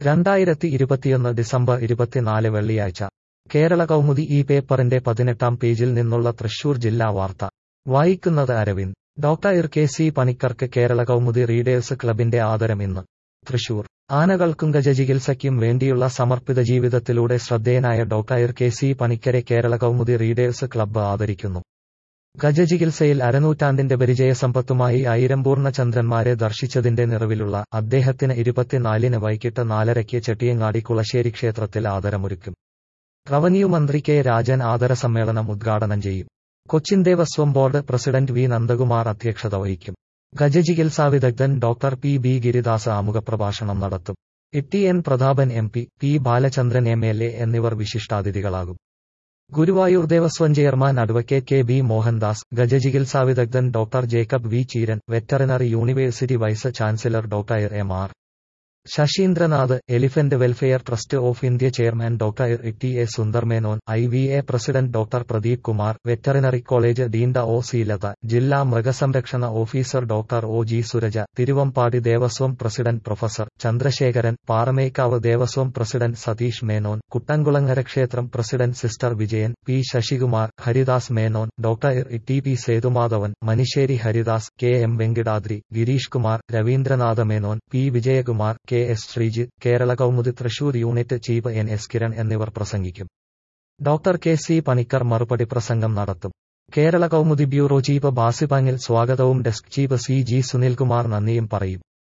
രണ്ടായിരത്തി ഇരുപത്തിയൊന്ന് ഡിസംബർ ഇരുപത്തിനാല് വെള്ളിയാഴ്ച കേരള കൗമുദി ഈ പേപ്പറിന്റെ പതിനെട്ടാം പേജിൽ നിന്നുള്ള തൃശൂർ ജില്ലാ വാർത്ത വായിക്കുന്നത് അരവിന്ദ് ഡോക്ടർ കെ സി പണിക്കർക്ക് കേരള കൗമുദി റീഡേഴ്സ് ക്ലബിന്റെ ആദരം ഇന്ന് തൃശൂർ ആനകൾക്കും ഗജചികിത്സയ്ക്കും വേണ്ടിയുള്ള സമർപ്പിത ജീവിതത്തിലൂടെ ശ്രദ്ധേയനായ ഡോക്ടർ കെ സി പണിക്കരെ കേരള കൗമുദി റീഡേഴ്സ് ക്ലബ്ബ് ആദരിക്കുന്നു ഗജചികിത്സയിൽ അരനൂറ്റാണ്ടിന്റെ പരിചയസമ്പത്തുമായി ആയിരം പൂർണ്ണചന്ദ്രന്മാരെ ദർശിച്ചതിന്റെ നിറവിലുള്ള അദ്ദേഹത്തിന് ഇരുപത്തിനാലിന് വൈകിട്ട് നാലരയ്ക്ക് ചെട്ടിയങ്ങാടി കുളശ്ശേരി ക്ഷേത്രത്തിൽ ആദരമൊരുക്കും റവന്യൂ മന്ത്രി കെ രാജൻ ആദര സമ്മേളനം ഉദ്ഘാടനം ചെയ്യും Cochin Devaswom board president V Nandakumar അധ്യക്ഷത വഹിക്കും ഗജചികിത്സാ വിദഗ്ധൻ ഡോക്ടർ പി ബി ഗിരിദാസ് ആമുഖപ്രഭാഷണം നടത്തും Itty N Prathapan M P P Balachandran M L A എന്നിവർ വിശിഷ്ടാതിഥികളാകും Guruvayur Devaswom chairman advocate K B Mohandas ഗജചികിത്സാ വിദഗ്ധൻ doctor Jacob V Cheeran veterinary university vice chancellor doctor M R Sasindranath elephant welfare trust of India chairman doctor T A Sundarmenon I V A president doctor Pradeep Kumar veterinary college ഡീൻഡ O Seelatha ജില്ലാ മൃഗസംരക്ഷണ officer doctor O G Suraja Thiruvambady Devaswom president professor Chandrasekharan Paramekkavu Devaswom president Sathish Menon Kuttankulangara ക്ഷേത്രം president sister Vijayan P Sasikumar Haridas Menon doctor T P Sethumadhavan Manissery Haridas K M Venkitadri Gireesh Kumar Raveendranatha Menon P Vijayakumar K S Sreejith Kerala Kaumudi Thrissur unit chief N S Kiran എന്നിവർ പ്രസംഗിക്കും doctor K C Panicker മറുപടി പ്രസംഗം നടത്തും Kerala Kaumudi bureau chief ബാസിപാങ്ങിൽ സ്വാഗതവും desk chief C G Sunilkumar നന്ദിയും പറയും